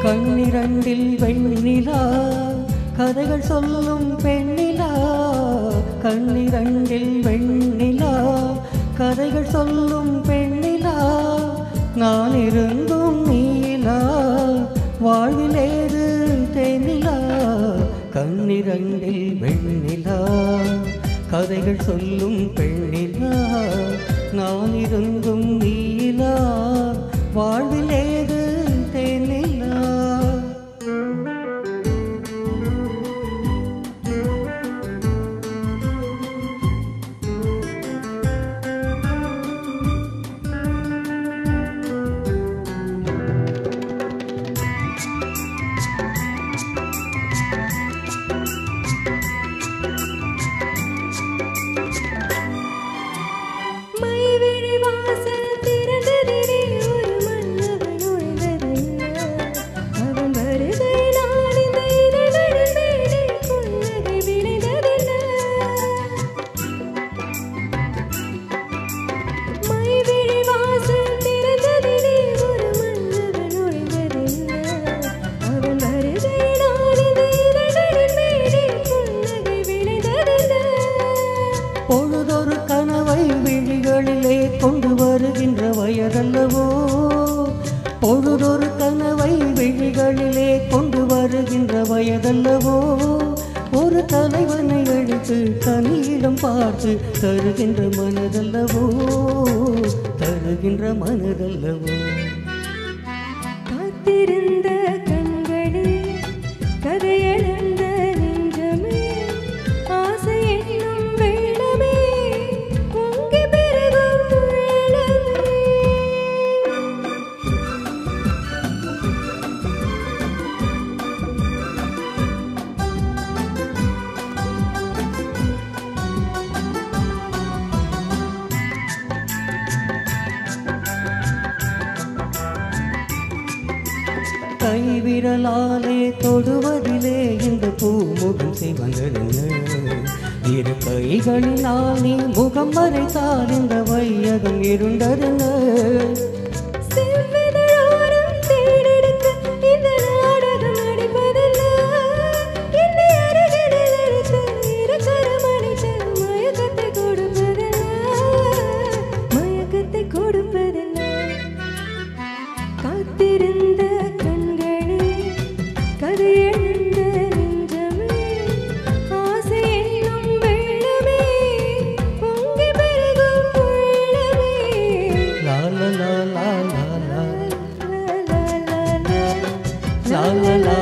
கண்ணிரண்டில் வெண்ணிலா கதைகள் சொல்லும் பெண்ணிலா கண்ணிரண்டில் வெண்ணிலா கதைகள் சொல்லும் பெண்ணிலா நான் இருந்தும் நீலா வாழ்விலேது தேனிலா கண்ணிரண்டில் வெண்ணிலா கதைகள் சொல்லும் பெண்ணிலா நான் இருந்தும் நீலா வாழ்விலேது தேனிலா மைவிழி வாசல் திறந்ததிலே ஒரு மன்னவன் நுழைந்ததல்ல. அவன் வருகை நான் இந்த இதழ்களின் மேலே புன்னகை விளைந்ததென்ன? மைவிழி வாசல் திறந்ததிலே ஒரு மன்னவன் நுழைந்ததல்ல. அவன் வருகை நான் இந்த இதழ்களின் மேலே புன்னகை விளைந்ததென்ன? பொழுதொரு கனவை விழிகளிலே கொண்டு வருகின்ற வயதல்லவோ பொழுதொரு கனவை விழிகளிலே கொண்டு வருகின்ற வயதல்லவோ ஒரு தலைவனை அழைத்து தனியிடம் பார்த்து தருகின்ற மனதல்லவோ தருகின்ற மனதல்லவோ காத்திருந்த கண்களே கதையளந்த நெஞ்சமே ஆசை என்னும் வெள்ளமே பொங்கி பெருகும் உள்ளமே கைவிரலாலே தொடுவதிலே இந்த பூமுகம் செய்வங்கள் என்ன இரு கைகளினால் நீ முகம் மறைத்தால் இந்த வையகம் இருண்டதென்ன செவ்விதழோரம் தேடெடுக்க இந்த நாடகம் நடிப்பதல்ல. என்னை அருகினில் அழைத்து இரு கரம் அணைத்து மயக்கத்தை கொடுப்பதல்ல. மயக்கத்தை கொடுப்பதல்ல. காத்திருந்த கண்களே கதையெழுந்த நெஞ்சமே ஆசை என்னும் வெள்ளமே பொங்கி பெருகும் உள்ளமே லா லா லா லா லா லா லா லா லா